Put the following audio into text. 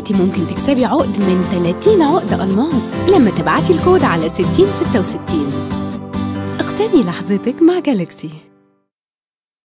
دلوقتي ممكن تكسبي عقد من 30 عقد ألماس لما تبعتي الكود على 6066 اقتني لحظتك مع جالكسي